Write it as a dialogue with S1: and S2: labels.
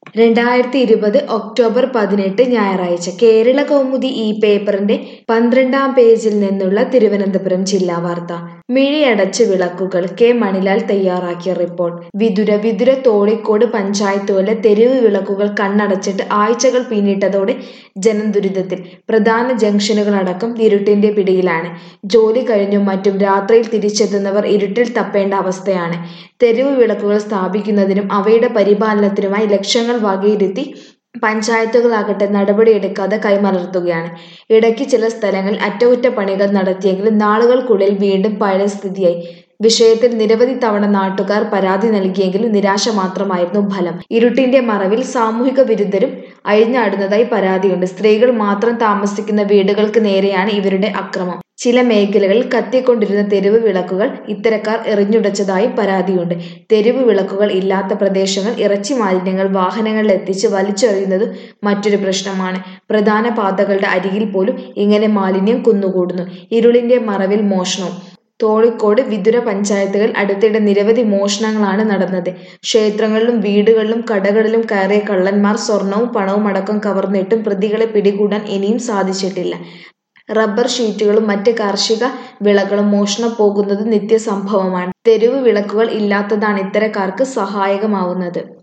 S1: രണ്ടായിരത്തി ഇരുപത് ഒക്ടോബർ പതിനെട്ട് ഞായറാഴ്ച കേരള കൗമുദി ഈ പേപ്പറിന്റെ പന്ത്രണ്ടാം പേജിൽ നിന്നുള്ള തിരുവനന്തപുരം ജില്ലാ വാർത്ത മിഴിയടച്ച് വിളക്കുകൾ കെ മണിലാൽ തയ്യാറാക്കിയ റിപ്പോർട്ട് വിതുര വിതുര തോളിക്കോട് പഞ്ചായത്തുകളിലെ തെരുവ് വിളക്കുകൾ കണ്ണടച്ചിട്ട് ആഴ്ചകൾ പിന്നിട്ടതോടെ ജനം ദുരിതത്തിൽ പ്രധാന ജംഗ്ഷനുകളടക്കം ഇരുട്ടിന്റെ പിടിയിലാണ് ജോലി കഴിഞ്ഞും മറ്റും രാത്രിയിൽ തിരിച്ചെത്തുന്നവർ ഇരുട്ടിൽ തപ്പേണ്ട അവസ്ഥയാണ് തെരുവ് വിളക്കുകൾ സ്ഥാപിക്കുന്നതിനും അവയുടെ പരിപാലനത്തിനുമായി ലക്ഷങ്ങൾ വകയിരുത്തി പഞ്ചായത്തുകളാകട്ടെ നടപടിയെടുക്കാതെ കൈമലർത്തുകയാണ് ഇടയ്ക്ക് ചില സ്ഥലങ്ങളിൽ അറ്റകുറ്റപ്പണികൾ നടത്തിയെങ്കിലും നാളുകൾക്കുള്ളിൽ വീണ്ടും പഴയ സ്ഥിതിയായി വിഷയത്തിൽ നിരവധി തവണ നാട്ടുകാർ പരാതി നൽകിയെങ്കിലും നിരാശ മാത്രമായിരുന്നു ഫലം ഇരുട്ടിന്റെ മറവിൽ സാമൂഹിക വിരുദ്ധരും അഴിഞ്ഞാടുന്നതായി പരാതിയുണ്ട് സ്ത്രീകൾ മാത്രം താമസിക്കുന്ന വീടുകൾക്ക് നേരെയാണ് ഇവരുടെ അക്രമം ചില മേഖലകളിൽ കത്തിക്കൊണ്ടിരുന്ന തെരുവ് വിളക്കുകൾ ഇത്തരക്കാർ എറിഞ്ഞുടച്ചതായും പരാതിയുണ്ട് തെരുവ് വിളക്കുകൾ ഇല്ലാത്ത പ്രദേശങ്ങൾ ഇറച്ചി മാലിന്യങ്ങൾ വാഹനങ്ങളിൽ എത്തിച്ച് വലിച്ചെറിയുന്നത് മറ്റൊരു പ്രശ്നമാണ് പ്രധാന പാതകളുടെ അരികിൽ പോലും ഇങ്ങനെ മാലിന്യം കുന്നുകൂടുന്നു ഇരുളിന്റെ മറവിൽ മോഷണവും തോളിക്കോട് വിതുര പഞ്ചായത്തുകൾ അടുത്തിടെ നിരവധി മോഷണങ്ങളാണ് നടന്നത് ക്ഷേത്രങ്ങളിലും വീടുകളിലും കടകളിലും കയറിയ കള്ളന്മാർ സ്വർണവും പണവും അടക്കം കവർന്നിട്ടും പ്രതികളെ പിടികൂടാൻ ഇനിയും സാധിച്ചിട്ടില്ല റബ്ബർ ഷീറ്റുകളും മറ്റ് കാർഷിക വിളകളും മോഷണം പോകുന്നത് നിത്യസംഭവമാണ് തെരുവ് വിളക്കുകൾ ഇല്ലാത്തതാണ് ഇത്തരക്കാർക്ക് സഹായകമാവുന്നത്